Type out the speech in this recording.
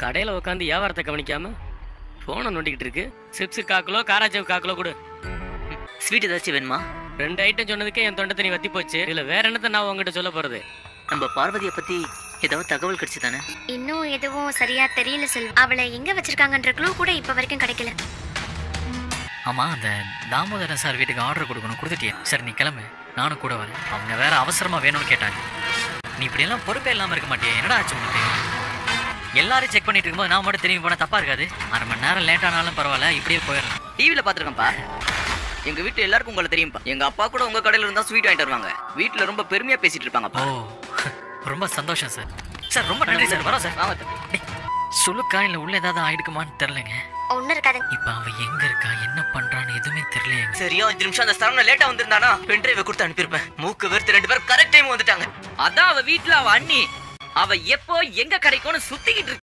கடையில் உட்காந்து வியாபாரத்தை கவனிக்காம ஃபோனை நோண்டிக்கிட்டு இருக்கு சிப்ஸ் காக்கிலோ காராச்சவ் காக்கிலோ கொடு ஸ்வீட் ஏதாச்சும் வேணுமா ரெண்டு ஐட்டம் சொன்னதுக்கே என் தொண்டை தண்ணி வத்தி போச்சு இதுல வேற என்னத்த நான் உங்ககிட்ட சொல்ல போறது நம்ம பார்வதியை பத்தி ஏதாவது தகவல் கிடைச்சு தானே இன்னும் எதுவும் சரியா தெரியல செல்வம் அவளை எங்க வச்சிருக்காங்கன்ற க்ளூ கூட இப்ப வரைக்கும் கிடைக்கல ஆமா அந்த தாமோதரன் சார் வீட்டுக்கு ஆர்டர் கொடுக்கணும் கொடுத்துட்டியே சரி நீ கிளம்பு நானும் கூட வரேன் அவங்க வேற அவசரமா வேணும்னு கேட்டாங்க நீ இப்படி எல்லாம் பொறுப்பே இல்லாம இருக்க மாட்டியே என்னடா ஆச்சு உனக்கு எல்லாரும் செக் பண்ணிட்டு இருக்கும்போது நான் மட்டும் திரும்பி போனா தப்பா இருக்காது அரை மணி நேரம் லேட் ஆனாலும் பரவாயில்ல இப்படியே போயிடலாம் டிவில பாத்துருக்கேன்ப்பா எங்க வீட்டு எல்லாருக்கும் உங்களை தெரியும்ப்பா எங்க அப்பா கூட உங்க கடையில இருந்தா ஸ்வீட் வாங்கிட்டு வருவாங்க வீட்டுல ரொம்ப பெருமையா பேசிட்டு இருப்பாங்கப்பா ஓ ரொம்ப சந்தோஷம் சார் சார் ரொம்ப நன்றி சார் வரோம் சார் வாங்க தம்பி. டேய், சுளுக்கா இல்ல உள்ள ஏதாவது ஆயிடுக்குமான்னு தெரிலங்க ஒன்னும் இருக்காதுங்க இப்ப அவ எங்க இருக்கா என்ன பண்றான்னு எதுவுமே தெரியலையேங்க சரியா அஞ்சு நிமிஷம் அந்த சரவண லேட்டா வந்திருந்தானா பென்ட்ரைவை கொடுத்து அனுப்பியிருப்பேன் மூக்கு வெறுத்து ரெண்டு பேரும் கரெக்ட் டைம் வந்துட்டாங்க அதான் அவ வீட்டுல அவ அண்ணி அவ எப்போ எங்க கிடைக்கும்னு சுத்திக்கிட்டு